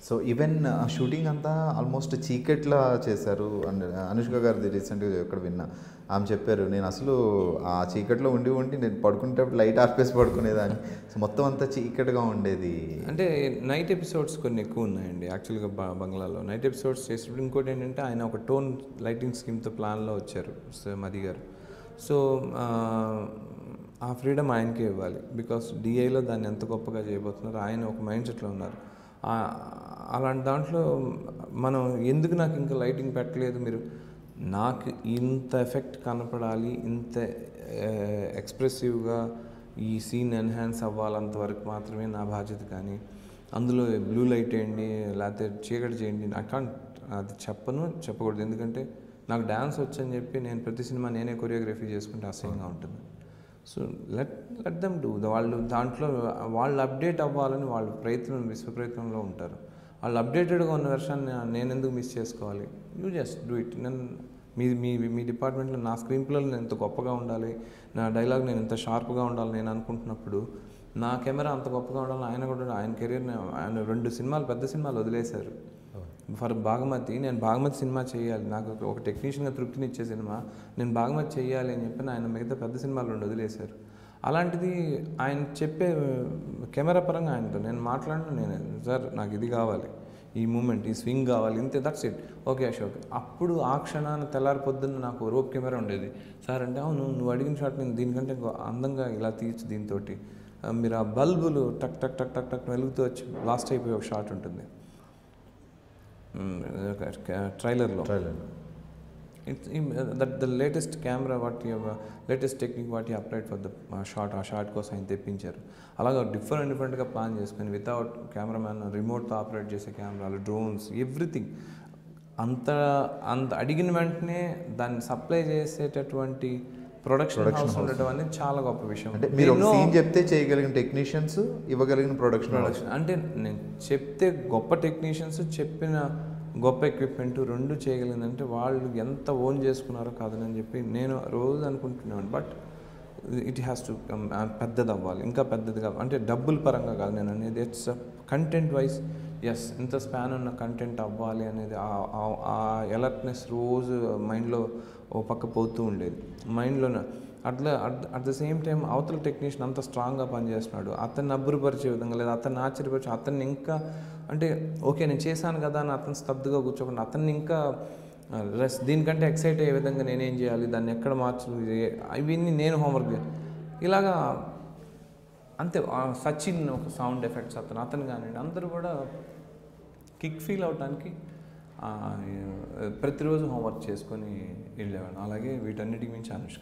So even shooting అంతా almost చీకట్లా చేశారు అండ్ అనుష్క గారిది రీసెంట్గా ఎక్కడ విన్నా ఆమె చెప్పారు నేను అసలు ఆ చీకట్లో ఉండి ఉండి నేను పడుకునేటప్పుడు లైట్ ఆర్పేసి పడుకునేదాన్ని సో మొత్తం అంతా చీకటిగా ఉండేది అంటే నైట్ ఎపిసోడ్స్ కొన్ని ఎక్కువ ఉన్నాయండి యాక్చువల్గా బ బంగ్లాలో నైట్ ఎపిసోడ్స్ చేసినప్పుడు ఇంకోటి ఏంటంటే ఆయన ఒక టోన్ లైటింగ్ స్కీమ్తో ప్లాన్లో వచ్చారు సో మది గారు సో ఆ, ఆ ఫ్రీడమ్ ఆయనకే ఇవ్వాలి బికాస్ డిఐలో దాన్ని ఎంత గొప్పగా చేయబోతున్నారు ఆయన ఒక మైండ్ సెట్లో ఉన్నారు ఆ- అలాంటి దాంట్లో మనం ఎందుకు నాకు ఇంకా లైటింగ్ పెట్టలేదు మీరు నాకు ఇంత ఎఫెక్ట్ కనపడాలి ఇంత ఎక్స్ప్రెసివ్గా ఈ సీన్ ఎన్హాన్స్ అవ్వాలంత వరకు మాత్రమే నా బాధ్యత కానీ అందులో బ్లూ లైట్ వేయండి లేకపోతే చీకటి చేయండి ఐ కాంట్ అది చెప్పను చెప్పకూడదు ఎందుకంటే నాకు డ్యాన్స్ వచ్చని చెప్పి నేను ప్రతి సినిమా నేనే కొరియోగ్రఫీ చేసుకుంటే అసహ్యంగా ఉంటుంది so let let them do వాళ్ళు దాంట్లో వాళ్ళు అప్డేట్ అవ్వాలని వాళ్ళు ప్రయత్నం విశ్వ ప్రయత్నంలో ఉంటారు వాళ్ళు అప్డేటెడ్గా ఉన్న వెర్షాన్ని నేను ఎందుకు మిస్ చేసుకోవాలి యూ జస్ట్ డూ ఇట్ నేను మీ మీ మీ డిపార్ట్మెంట్లో నా స్క్రీన్ ప్లేలో నేను ఇంత గొప్పగా ఉండాలి నా డైలాగ్ నేను ఇంత షార్ప్గా ఉండాలి నేను అనుకుంటున్నప్పుడు నా కెమెరా అంత గొప్పగా ఉండాలి ఆయన కూడా ఆయన కెరీర్ని ఆయన రెండు సినిమాలు పెద్ద సినిమాలు వదిలేశారు ఫర్ బాగమతి నేను బాగమతి సినిమా చేయాలి నాకు ఒక- ఒక టెక్నీషియన్గా తృప్తిని ఇచ్చే సినిమా నేను బాగమతి చేయాలి అని చెప్పి ఆయన మిగతా పెద్ద సినిమాలు రెండు వదిలేశారు అలాంటిది ఆయన చెప్పే కెమెరా పరంగా ఆయనతో నేను మాట్లాడిన నేను సార్ నాకు ఇది కావాలి ఈ మూమెంట్ ఈ స్వింగ్ కావాలి ఇంతే దట్స్ ఇట్ ఓకే అశోక్ అప్పుడు ఆ క్షణాన తెల్లారి పొద్దున్న నాకు రోప్ కెమెరా ఉండేది సార్ అంటే అవును నువ్వు అడిగిన షాట్ నేను దీనికంటే ఇంకో అందంగా ఇలా తీయచ్చు దీంతో మీరు ఆ బల్బులు టక్ టక్ టక్ టక్ టక్ వెలుగుతూ వచ్చి లాస్ట్ అయిపోయి ఒక షాట్ ఉంటుంది ట్రైలర్లో trailer it's that the latest camera what latest technique what applied for the shot ఆ షార్ట్ కోసం ఆయన తెప్పించారు అలాగా డిఫరెంట్ డిఫరెంట్గా ప్లాన్ చేసుకొని వితౌట్ కెమెరామ్యాన్ రిమోట్తో ఆపరేట్ చేసే కెమెరాలు డ్రోన్స్ ఎవ్రీథింగ్ అంత అంత అడిగిన వెంటనే దాన్ని సప్లై చేసేటటువంటి ప్రొడక్షన్ హౌస్ ఉండటం అనేది చాలా గొప్ప విషయం అంటే మీరు ఒక ఎన్నో- సీన్ చెప్తే చేయగలిగిన టెక్నీషియన్స్ ఇవ్వగలిగిన ప్రొడక్షన్ ప్రొడక్షన్ అంటే నేను చెప్తే గొప్ప టెక్నీషియన్స్ చెప్పిన గొప్ప ఎక్విప్మెంట్ రెండు చేయగలిగిందంటే వాళ్ళు ఎంత ఓన్ చేసుకున్నారో కాదని చెప్పి నేను రోజు అనుకుంటున్నాను బట్ ఇట్ హ్యాస్ టు పెద్దది అవ్వాలి ఇంకా పెద్దది కావాలి అంటే డబ్బుల పరంగా కాదు నేను అనేది ఇట్స్ కంటెంట్ వైజ్ ఎస్ ఇంత స్పాన్ ఉన్న కంటెంట్ అవ్వాలి అనేది ఆ- ఆ- ఆ ఎలర్ట్నెస్ రోజు మైండ్లో ఓ పక్క పోతూ ఉండేది మైండ్లోనే అట్లా అట్ ద సేమ్ టైం అవతల టెక్నీషియన్ అంత స్ట్రాంగ్గా పనిచేస్తున్నాడు అతన్ని అబ్బురుపరిచే విధంగా లేదా అతన్ని ఆశ్చర్యపరిచే అతన్ని ఇంకా అంటే ఓకే నేను చేశాను కదా అని అతను స్తబ్దుగా కూర్చోకుండా అతన్ని ఇంకా రెస్ దీనికంటే ఎక్సైట్ అయ్యే విధంగా నేనేం చేయాలి దాన్ని ఎక్కడ మార్చాలి ఇవన్నీ నేను హోంవర్క్ చేయాలి ఇలాగా అంతే ఆ సచిన్ ఒక సౌండ్ ఎఫెక్ట్స్ అతను అతను కానివ్వండి అందరూ కూడా కిక్ ఫీల్ అవడానికి ఆ, ప్రతిరోజు హోంవర్క్ చేసుకొని వెళ్ళేవాడు అలాగే వీటన్నిటికి మించి అనుష్క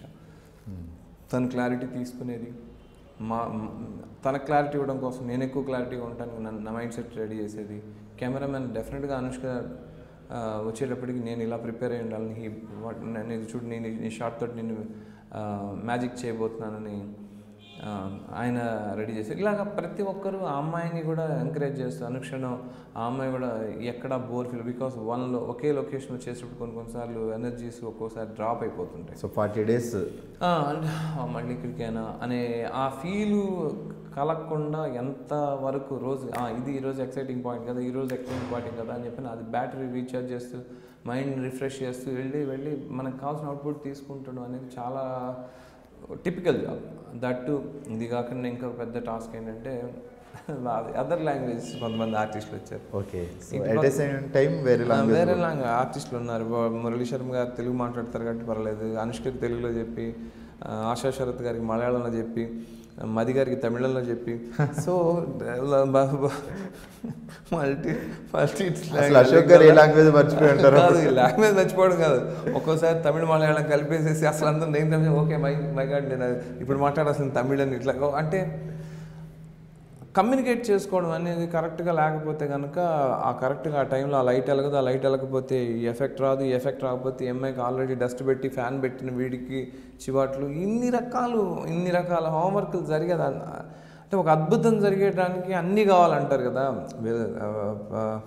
తన క్లారిటీ తీసుకునేది మా మ- తన క్లారిటీ ఇవ్వడం కోసం నేను ఎక్కువ క్లారిటీగా ఉంటాను నన్ను నా మైండ్ సెట్ రెడీ చేసేది కెమెరామెన్ డెఫినెట్గా అనుష్క ఆ, వచ్చేటప్పటికి నేను ఇలా ప్రిపేర్ అయ్యి ఉండాలని ఈ వాట్- నేను ఇది చూడు నేను ఈ షార్ట్ తోటి నేను మ్యాజిక్ చేయబోతున్నానని ఆ, ఆయన రెడీ చేశారు ఇలాగ ప్రతి ఒక్కరు ఆ అమ్మాయిని కూడా ఎంకరేజ్ చేస్తారు అనుక్షణం ఆ అమ్మాయి కూడా ఎక్కడ బోర్ ఫీల్ బికాస్ వన్లో ఒకే లొకేషన్లో చేసేటప్పుడు కొన్ని కొన్నిసార్లు ఎనర్జీస్ ఒక్కోసారి డ్రాప్ అయిపోతుంటాయి సో ఫార్టీ డేస్ ఆ, అంటే ఆ, మళ్ళీ ఇక్కడికైనా అనే ఆ ఫీలు కలగకుండా ఎంత వరకు రోజు ఆ, ఇది ఈరోజు ఎక్సైటింగ్ పాయింట్ కదా ఈరోజు ఎక్సైటింగ్ పాయింట్ కదా అని చెప్పి అది బ్యాటరీ రీఛార్జ్ చేస్తూ మైండ్ రిఫ్రెష్ చేస్తూ వెళ్ళి వెళ్ళి మనకు కావాల్సిన అవుట్పుట్ తీసుకుంటడం అనేది చాలా టిపికల్ జాబ్ దట్టు ఇది కాకుండా ఇంకా పెద్ద టాస్క్ ఏంటంటే అదర్ లాంగ్వేజ్ కొంతమంది ఆర్టిస్టులు వచ్చారు ఓకే సో ఇటు ఎట్ ద సేమ్ టైం వేరే ఆ, లాంగ్వేజ్ వేరే లాంగ్వేజ్ ఆర్టిస్టులు ఉన్నారు వా- మురళీ శర్మ గారు తెలుగు మాట్లాడతారు కాబట్టి పర్లేదు అనుష్కకి తెలుగులో చెప్పి ఆ, ఆశా శరత్ గారికి మలయాళంలో చెప్పి ఆ, మది గారికి తమిళంలో చెప్పి సో మల్టీ మల్టీ అసలు అశోక్ గారు ఏ లాంగ్వేజ్ మర్చిపోయి ఉంటారు కాదు లాంగ్వేజ్ మర్చిపోవడం కాదు ఒక్కోసారి తమిళ మలయాళం కలిపేసేసి అసలు అందరూ నేను ఓకే మై మై గాడ్ నేను ఇప్పుడు మాట్లాడాల్సిన తమిళ్ అని ఇట్లా అంటే కమ్యూనికేట్ చేసుకోవడం అనేది కరెక్ట్గా లేకపోతే కనుక ఆ కరెక్ట్గా ఆ టైంలో ఆ లైట్ వెలగదు ఆ లైట్ వెలగకపోతే ఈ ఎఫెక్ట్ రాదు ఈ ఎఫెక్ట్ రాకపోతే ఎంఐకి ఆల్రెడీ డస్ట్ పెట్టి ఫ్యాన్ పెట్టిన వీడికి చివాట్లు ఇన్ని రకాలు ఇన్ని రకాల హోంవర్క్లు జరిగేది అన్- అంటే ఒక అద్భుతం జరిగేయడానికి అన్నీ కావాలంటారు కదా వే- ఆ, ఆ,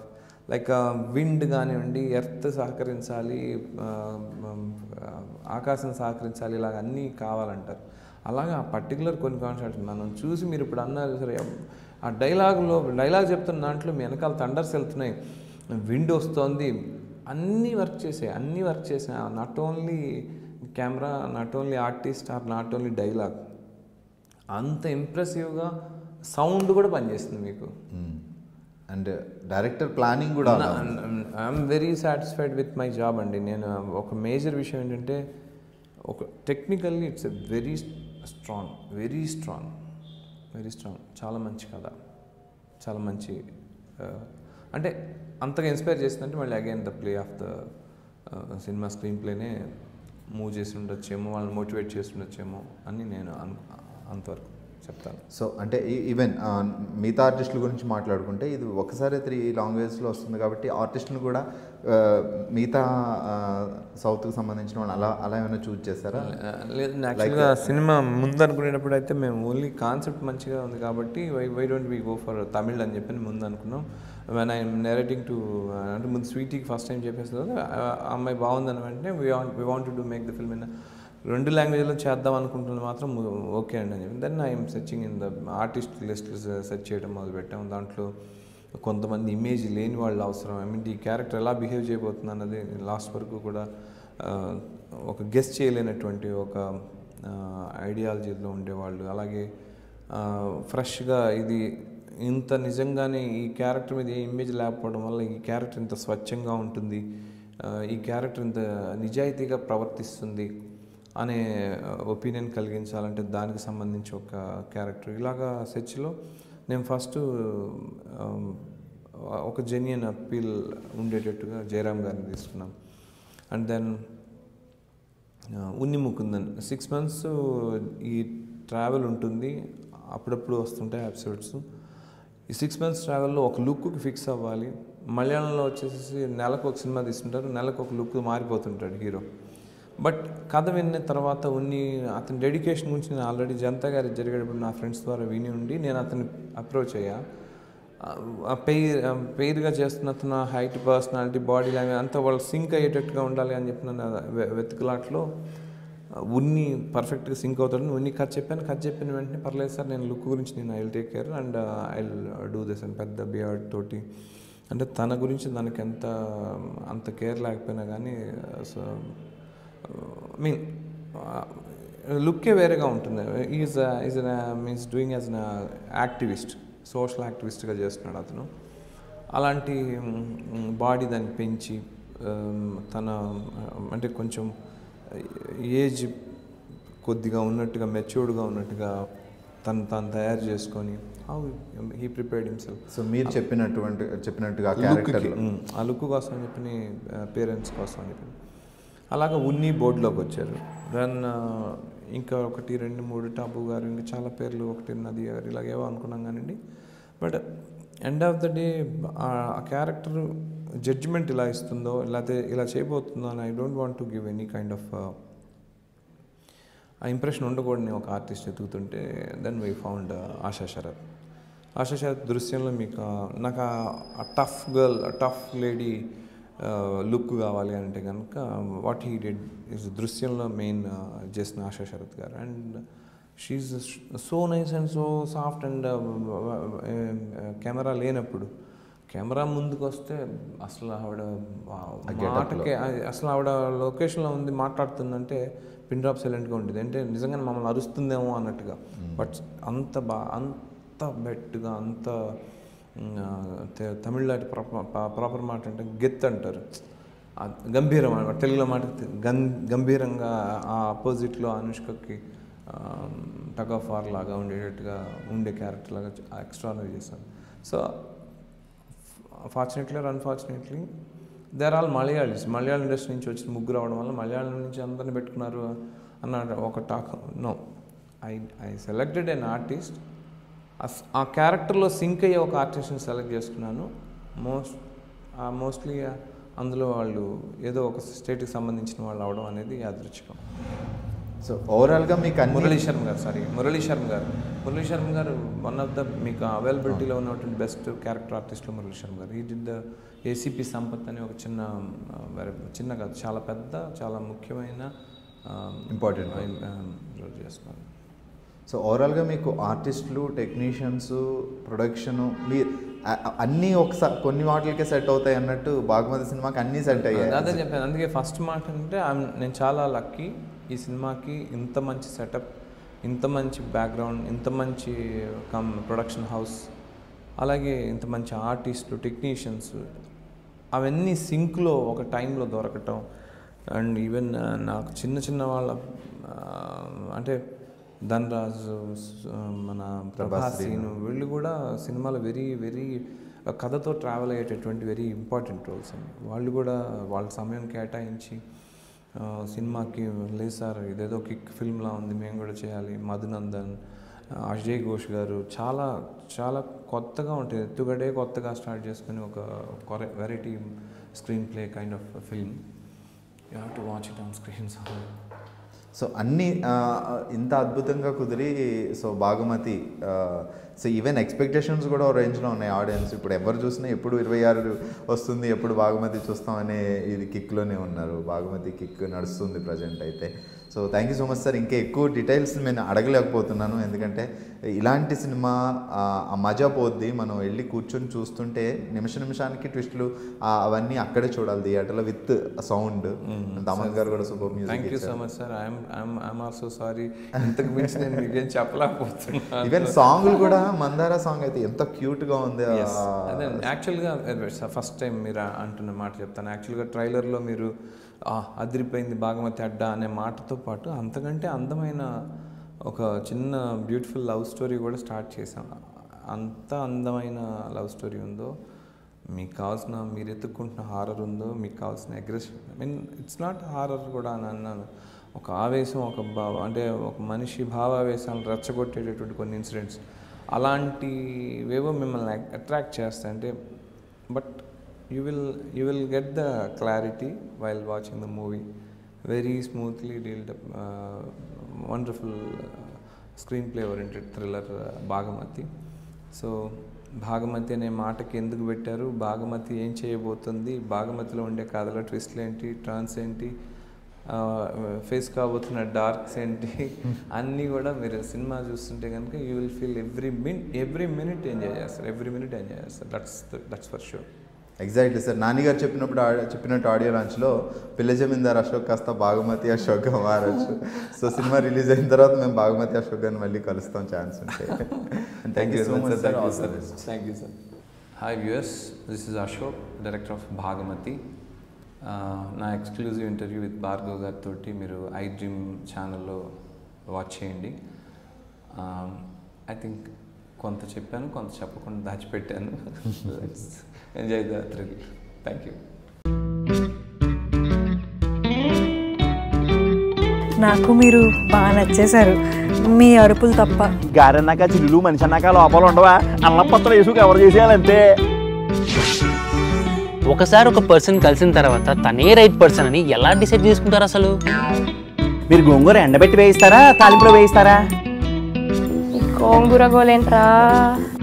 లైక్ విండ్ కానివ్వండి ఎర్త్ సహకరించాలి ఆ, ఆ, ఆకాశం సహకరించాలి ఇలాగ అన్నీ కావాలంటారు అలాగే ఆ పర్టికులర్ కొన్ని కాన్సెప్ట్స్ మనం చూసి మీరు ఇప్పుడు అన్నారు సరే ఆ డైలాగ్లో డైలాగ్ చెప్తున్న దాంట్లో మీ వెనకాల థండర్స్ వెళ్తున్నాయి విండ్ వస్తోంది అన్నీ వర్క్ చేసాయి అన్నీ వర్క్ చేసాయి not only camera not only artist or not only dialogue అంత ఇంప్రెసివ్గా సౌండ్ కూడా పనిచేస్తుంది మీకు అండ్ డైరెక్టర్ ప్లానింగ్ కూడా అలా. I'm very satisfied with my job అండి నేను ఒక మేజర్ విషయం ఏంటంటే ఒక technically it's a very strong very strong very strong చాలా మంచి కథ చాలా మంచి uh, అంటే అంతగా ఇన్స్పైర్ చేసిందంటే మళ్ళీ again the play of the cinema screen ప్లేనే మూవ్ చేసి ఉండొచ్చేమో వాళ్ళని మోటివేట్ చేసి ఉండొచ్చేమో అని నేను అను అంతవరకు చెప్తాను సో అంటే ఈవెన్ మిగతా ఆర్టిస్టుల గురించి మాట్లాడుకుంటే ఇది ఒకసారి త్రీ లాంగ్వేజ్లో వస్తుంది కాబట్టి ఆర్టిస్టులు కూడా ఆ, మిగతా సౌత్కి సంబంధించిన వాళ్ళు అలా అలా ఏమైనా చూజ్ చేస్తారా లేదు యాక్చువల్గా సినిమా ముందు అనుకునేటప్పుడు అయితే మేము ఓన్లీ కాన్సెప్ట్ మంచిగా ఉంది కాబట్టి why why don't we go for Tamil అని చెప్పి ముందు అనుకున్నాం వెన్ ఐఎమ్ నెరేటింగ్ టు అంటే ముందు స్వీటీకి ఫస్ట్ టైం చెప్పేసిన తర్వాత ఆ అమ్మాయి బాగుందని వెంటనే we want we want to make the film in రెండు లాంగ్వేజ్లో చేద్దాం అనుకుంటున్నది మాత్రం ఓకే అండి అని చెప్పి then I'm searching in the artist list search చేయడం మొదలుపెట్టాం దాంట్లో కొంతమంది ఇమేజ్ లేని వాళ్ళు అవసరం ఐ మీన్ ఈ క్యారెక్టర్ ఎలా బిహేవ్ చేయబోతుంది అన్నది లాస్ట్ వరకు కూడా ఆ, ఒక గెస్ట్ చేయలేనటువంటి ఒక ఐడియాలజీలో ఉండేవాళ్ళు అలాగే ఫ్రెష్గా ఇది ఇంత నిజంగానే ఈ క్యారెక్టర్ మీద ఏ ఇమేజ్ లేకపోవడం వల్ల ఈ క్యారెక్టర్ ఇంత స్వచ్ఛంగా ఉంటుంది ఆ, ఈ క్యారెక్టర్ ఇంత నిజాయితీగా ప్రవర్తిస్తుంది అనే ఒపీనియన్ కలిగించాలంటే దానికి సంబంధించి ఒక క్యారెక్టర్ ఇలాగా సెర్చ్లో నేను ఫస్ట్ ఒక జెన్యున్ అప్పీల్ ఉండేటట్టుగా జయరామ్ గారిని తీసుకున్నాం and then Unni Mukundan six months ఈ ట్రావెల్ ఉంటుంది అప్పుడప్పుడు వస్తుంటాయి ఎపిసోడ్స్ ఈ సిక్స్ మంత్స్ ట్రావెల్లో ఒక లుక్కి ఫిక్స్ అవ్వాలి మలయాళంలో వచ్చేసి నెలకు ఒక సినిమా తీసుకుంటారు నెలకు ఒక లుక్ మారిపోతుంటాడు హీరో బట్ కథ విన్న తర్వాత ఉన్ని అతని డెడికేషన్ గురించి నేను ఆల్రెడీ జనతా గారి జరిగేటప్పుడు నా ఫ్రెండ్స్ ద్వారా విని ఉండి నేను అతన్ని అప్రోచ్ అయ్యా ఆ పెయిర్ పెయిర్గా చేస్తున్న అతను హైట్ పర్సనాలిటీ బాడీ లాంగ్వేజ్ అంతా వాళ్ళు సింక్ అయ్యేటట్టుగా ఉండాలి అని చెప్పిన నా వె- వెతుకులాట్లో ఉన్ని పర్ఫెక్ట్గా సింక్ అవుతాడు ఉన్ని కథ చెప్పాను కథ చెప్పిన వెంటనే పర్లేదు సార్ నేను లుక్ గురించి నేను I will take care and I will do this అని పెద్ద బియర్డ్ తోటి అంటే తన గురించి తనకి ఎంత అంత కేర్ లేకపోయినా కానీ సో మీన్ లుక్కే వేరేగా ఉంటుంది is is means doing as an activist social యాక్టివిస్ట్గా చేస్తున్నాడు అతను అలాంటి బాడీ దాన్ని పెంచి um, తన um, అంటే కొంచెం ఏజ్ కొద్దిగా ఉన్నట్టుగా మెచ్యూర్డ్గా ఉన్నట్టుగా తను తాను తయారు చేసుకొని how he prepared himself so మీరు చెప్పినటువంటి చెప్పినట్టుగా లుక్కి క్యారెక్టర్ ఉమ్, ఆ లుక్ కోసం అని చెప్పి పేరెంట్స్ కోసం అని చెప్పి అలాగా ఉన్ని బోర్డులోకి వచ్చారు దెన్ ఇంకా ఒకటి రెండు మూడు టాపు గారు ఇంకా చాలా పేర్లు ఒకటి నది గారు ఇలాగేవో అనుకున్నాం కానివ్వండి but end of the day ఆ క్యారెక్టర్ జడ్జిమెంట్ ఇలా ఇస్తుందో లేకపోతే ఇలా చేయబోతుందో అని I don't want to give any kind of uh impression ఉండకూడని ఒక ఆర్టిస్ట్ ఎదుగుతుంటే then we found Asha Sarath Asha Sarath దృశ్యంలో మీకు ఆ- నాకు ఆ tough girl tough lady look కావాలి అంటే కనుక వాట్ హీ డెడ్ ఇస్ దృశ్యంలో మెయిన్ చేసిన Asha Sarath garu and she so nice and so soft and camera లేనప్పుడు కెమెరా ముందుకు వస్తే అసలు ఆవిడ మాటకే అసలు ఆవిడ లొకేషన్లో ఉంది మాట్లాడుతుందంటే పిన్ డ్రాప్ సైలెంట్గా ఉంటుంది అంటే నిజంగా మమ్మల్ని అరుస్తుందేమో అన్నట్టుగా బట్ అంత బా అంత బెట్గా అంత మ్, ఆ, తె- తమిళనాటి ప్రాపర్ మాట అంటే గెత్ అంటారు ఆ గంభీరం అనమాట తెలుగులో మాట గం గంభీరంగా ఆ ఆపోజిట్లో అనుష్కకి టగ్ ఆఫ్ వార్ లాగా ఉండేటట్టుగా ఉండే క్యారెక్టర్ లాగా ఎక్స్ట్రానరీ చేశాను so fortunately or unfortunately they are all Malayalis Malayalam industry నుంచి వచ్చిన ముగ్గురు అవడం వల్ల మలయాళం నుంచి అందరిని పెట్టుకున్నారు అన్న ఒక talk no I I selected an artist ఆ క్యారెక్టర్లో సింక్ అయ్యే ఒక ఆర్టిస్ట్ని సెలెక్ట్ చేసుకున్నాను మోస్ట్ మోస్ట్లీ అందులో వాళ్ళు ఏదో ఒక స్టేట్కి సంబంధించిన వాళ్ళు అవడం అనేది యాదృచ్ఛికం సో ఓవరాల్గా మీకు అన్ని మురళీ శర్మ గారు సారీ మురళీ శర్మ గారు మురళీ శర్మ గారు వన్ ఆఫ్ ద మీకు అవైలబిలిటీలో ఉన్నటువంటి బెస్ట్ క్యారెక్టర్ ఆర్టిస్ట్లో మురళీ శర్మ గారు ఈ డిడ్ ద ఏసీపీ సంపత్ అని ఒక చిన్న ఆ, very- చిన్న కాదు చాలా పెద్ద చాలా ముఖ్యమైన Important రోల్ చేస్తున్నారు సో ఓవరాల్గా మీకు ఆర్టిస్టులు టెక్నీషియన్స్ ప్రొడక్షను మీ అ- అ- అన్నీ ఒకసారి కొన్ని వాటికే సెట్ అవుతాయి అన్నట్టు బాగుమతి సినిమాకి అన్నీ సెట్ అయ్యాయి అదే చెప్పాను అందుకే ఫస్ట్ మాట అంటే I'm- నేను చాలా లక్కీ ఈ సినిమాకి ఇంత మంచి సెటప్ ఇంత మంచి బ్యాక్గ్రౌండ్ ఇంత మంచి కమ్ ప్రొడక్షన్ హౌస్ అలాగే ఇంత మంచి ఆర్టిస్టులు టెక్నీషియన్స్ అవన్నీ సింక్లో ఒక టైంలో దొరకటం అండ్ ఈవెన్ నాకు చిన్న చిన్న వాళ్ళ ఆ, అంటే ధనరాజు స్- మన ప్రభాసీను వీళ్ళు కూడా సినిమాలో వెరీ వెరీ కథతో ట్రావెల్ అయ్యేటటువంటి వెరీ ఇంపార్టెంట్ రోల్స్ అండి వాళ్ళు కూడా వాళ్ళ సమయం కేటాయించి ఆ, సినిమాకి లేదు సార్ ఇదేదో కిక్ ఫిల్మ్లా ఉంది మేము కూడా చేయాలి మధునందన్ ఆ, అజయ్ ఘోష్ గారు చాలా చాలా కొత్తగా ఉంటుంది ఎత్తుగడే కొత్తగా స్టార్ట్ చేసుకుని ఒక variety screen play kind of film you have to watch it on screens so అన్నీ ఆ, ఇంత అద్భుతంగా కుదిరి సో బాగుమతి ఆ, సో ఈవెన్ ఎక్స్పెక్టేషన్స్ కూడా ఓ రేంజ్లో ఉన్నాయి ఆడియన్స్ ఇప్పుడు ఎవరు చూసినా ఎప్పుడు ఇరవై ఆరు వస్తుంది ఎప్పుడు బాగుమతి చూస్తామనే ఇది కిక్లోనే ఉన్నారు బాగుమతి కిక్ నడుస్తుంది ప్రజెంట్ అయితే so thank you so much sir ఇంకా ఎక్కువ డీటెయిల్స్ నేను అడగలేకపోతున్నాను ఎందుకంటే ఇలాంటి సినిమా ఆ, ఆ మజా పోద్ది మనం వెళ్ళి కూర్చొని చూస్తుంటే నిమిష నిమిషానికి ట్విస్టులు ఆ, అవన్నీ అక్కడే చూడాలి థియేటర్లో విత్ సౌండ్ దమన్ గారు కూడా super thank you music so much sir I'm I'm I'm also sorry ఇంతకు మించి నేను మీకేం చెప్పలేకపోతున్నాను ఈవెన్ సాంగ్లు కూడా మందార సాంగ్ అయితే ఎంత క్యూట్ గా ఉంది ఆ- అదే యాక్చువల్గా ఫస్ట్ టైం మీరు అంటున్న మాట చెప్తాను యాక్చువల్గా ట్రైలర్లో మీరు "ఆ, అదిరిపోయింది బాగమతి అడ్డ అనే మాటతో పాటు అంతకంటే అందమైన ఒక చిన్న బ్యూటిఫుల్ లవ్ స్టోరీ కూడా స్టార్ట్ చేశాం అంత అందమైన లవ్ స్టోరీ ఉందో మీకు కావాల్సిన మీరు ఎత్తుక్కుంటున్న హారర్ ఉందో మీకు కావాల్సిన aggression I mean it's not horror కూడా అని అన్నాను ఒక ఆవేశం ఒక భావ అంటే ఒక మనిషి భావావేశాలను రెచ్చగొట్టేటటువంటి కొన్ని ఇన్సిడెంట్స్ అలాంటివేవో మిమ్మల్ని అట్రాక్ట్ చేస్తాయి అంటే but you will you will get the clarity while watching the movie very smoothly dealt wonderful screen play oriented thriller Bhagamathi so Bhagamathi అనే మాటకి ఎందుకు పెట్టారు భాగమతి ఏం చేయబోతుంది భాగమతిలో ఉండే కథల ట్విస్ట్లు ఏంటి ట్రాన్స్ ఏంటి ఫేస్ కాబోతున్న డార్క్స్ ఏంటి అన్నీ కూడా మీరు సినిమా చూస్తుంటే కనుక you will feel every min every minute enjoy చేస్తారు ఎవ్రీ మినిట్ ఎంజాయ్ చేస్తారు that's that's for sure exactly sir నానిగారు చెప్పినప్పుడు ఆ- చెప్పినట్టు ఆడియో లాంచ్లో పిల్ల జమీందార్ అశోక్ కాస్త బాగుమతి అశోక్గా మారచ్చు సో సినిమా రిలీజ్ అయిన తర్వాత మేము బాగుమతి అశోక్ గారిని మళ్ళీ కలుస్తాం ఛాన్స్ ఉంటే thank you so much sir all the best thank you sir hi viewers this is Ashok director of Bhagamathi నా ఎక్స్క్లూజివ్ ఇంటర్వ్యూ విత్ భార్గవ్ గారితో మీరు ఐ డ్రీమ్ ఛానల్లో వాచ్ చేయండి ఐ థింక్ కొంత చెప్పాను కొంత చెప్పకుండా దాచిపెట్టాను enjoy the thrill thank you నాకు మీరు బాగా నచ్చేశారు మీ అరుపులు తప్ప గారన్నాక చిల్లులు మనిషి అన్నాక లోపల ఉండవా అల్లపత్రం వేసుకు ఎవరు చేసేయాలంతే ఒకసారి ఒక పర్సన్ కలిసిన తర్వాత తనే రైట్ పర్సన్ అని ఎలా డిసైడ్ చేసుకుంటారు అసలు మీరు గోంగూర ఎండబెట్టి వేయిస్తారా తాలింపులో వేయిస్తారా గోంగూర గోలేంట్రా